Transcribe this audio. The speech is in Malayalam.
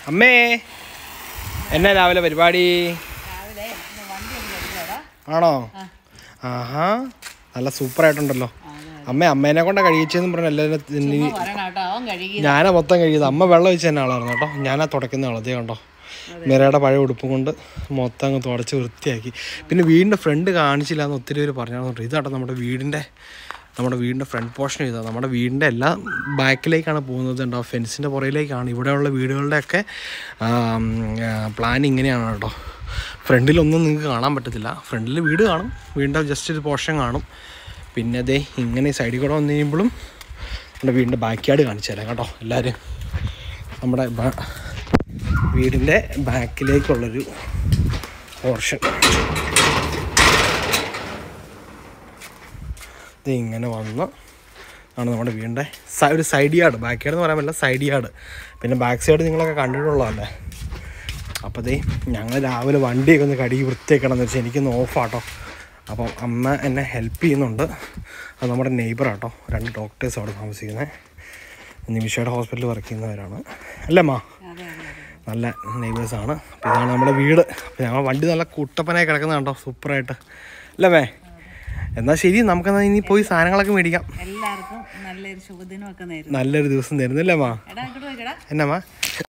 അമ്മേ എന്നാ രാവിലെ പരിപാടി രാവിലെ ഇന്ന് വണ്ടി ഒന്ന് കഴുകിയതാ. ആണോ ആഹാ നല്ല സൂപ്പറായിട്ടുണ്ടല്ലോ അമ്മ അമ്മേനെ കൊണ്ടാ കഴിച്ചെന്ന് പറഞ്ഞ എല്ലാവരും തിന്നി ചുമ്മാ പറയണ കേട്ടോ അവൻ കഴുകി ഞാനാ മൊത്തം കഴിയത് അമ്മ വെള്ളം ഒഴിച്ച് തന്നെ ആളായിരുന്നു കേട്ടോ ഞാനാ തുടയ്ക്കുന്ന ആളതേ കണ്ടോ മിറയുടെ പഴയ ഉടുപ്പും കൊണ്ട് മൊത്തം അങ്ങ് തുടച്ച് വൃത്തിയാക്കി പിന്നെ വീടിൻ്റെ ഫ്രണ്ട് കാണിച്ചില്ല എന്ന് ഒത്തിരി പേര് പറഞ്ഞു ഇതാട്ടോ നമ്മുടെ വീടിൻ്റെ നമ്മുടെ വീടിൻ്റെ ഫ്രണ്ട് പോർഷൻ ഇതാ നമ്മുടെ വീടിൻ്റെ എല്ലാ ബാക്കിലേക്കാണ് പോകുന്നത് ഉണ്ടോ ഫെൻസിൻ്റെ പുറയിലേക്കാണ് ഇവിടെയുള്ള വീടുകളുടെയൊക്കെ പ്ലാൻ ഇങ്ങനെയാണ് കേട്ടോ ഫ്രണ്ടിലൊന്നും നിങ്ങൾക്ക് കാണാൻ പറ്റത്തില്ല ഫ്രണ്ടിൽ വീട് കാണും വീടിൻ്റെ ജസ്റ്റ് ഒരു പോർഷൻ കാണും പിന്നെ ദേ ഇങ്ങനെ സൈഡിൽ കൂടെ വന്നു കഴിയുമ്പോഴും നമ്മുടെ വീടിൻ്റെ ബാക്ക് യാർഡ് കാണിച്ചു തരാം കേട്ടോ എല്ലാവരും നമ്മുടെ ബ- വീടിൻ്റെ ബാക്കിലേക്കുള്ളൊരു പോർഷൻ ഇത് ഇങ്ങനെ വന്ന് ആണ് നമ്മുടെ വീടിൻ്റെ സ- ഒരു സൈഡ് യാർഡ് ബാക്ക് യാർഡ് എന്ന് പറയാൻ പറ്റില്ല സൈഡ് യാർഡ് പിന്നെ ബാക്ക് സൈഡ് നിങ്ങളൊക്കെ കണ്ടിട്ടുള്ളതല്ലേ അപ്പോൾ ദേ ഞങ്ങൾ രാവിലെ വണ്ടിയൊക്കെ ഒന്ന് കഴുകി വൃത്തിയാക്കണം എന്ന് വെച്ചാൽ എനിക്കൊന്ന് ഓഫാട്ടോ അപ്പം അമ്മ എന്നെ ഹെൽപ്പ് ചെയ്യുന്നുണ്ട് അത് നമ്മുടെ നെയ്ബർ ആട്ടോ രണ്ട് ഡോക്ടേഴ്സ് അവിടെ താമസിക്കുന്നത് നിമിഷയുടെ ഹോസ്പിറ്റലിൽ വർക്ക് ചെയ്യുന്നവരാണ് അല്ലേ അമ്മ അതെ അതെ അതെ നല്ല നെയ്ബേഴ്സാണ് അപ്പോൾ ഇതാണ് നമ്മുടെ വീട് അപ്പോൾ ഞങ്ങൾ വണ്ടി നല്ല കുട്ടപ്പനായി കിടക്കുന്നത് കണ്ടോ സൂപ്പറായിട്ട് അല്ലേ മേ എന്നാൽ ശരി നമുക്കെന്നാ ഇനി പോയി സാധനങ്ങളൊക്കെ മേടിക്കാം എല്ലാവർക്കും നല്ലൊരു ശുഭദിനം ഒക്കെ നേരുന്നു നല്ലൊരു ദിവസം തരുന്നില്ലേ അമ്മ എടാ ഇങ്ങോട്ട് നോക്കടാ എന്നാ അമ്മ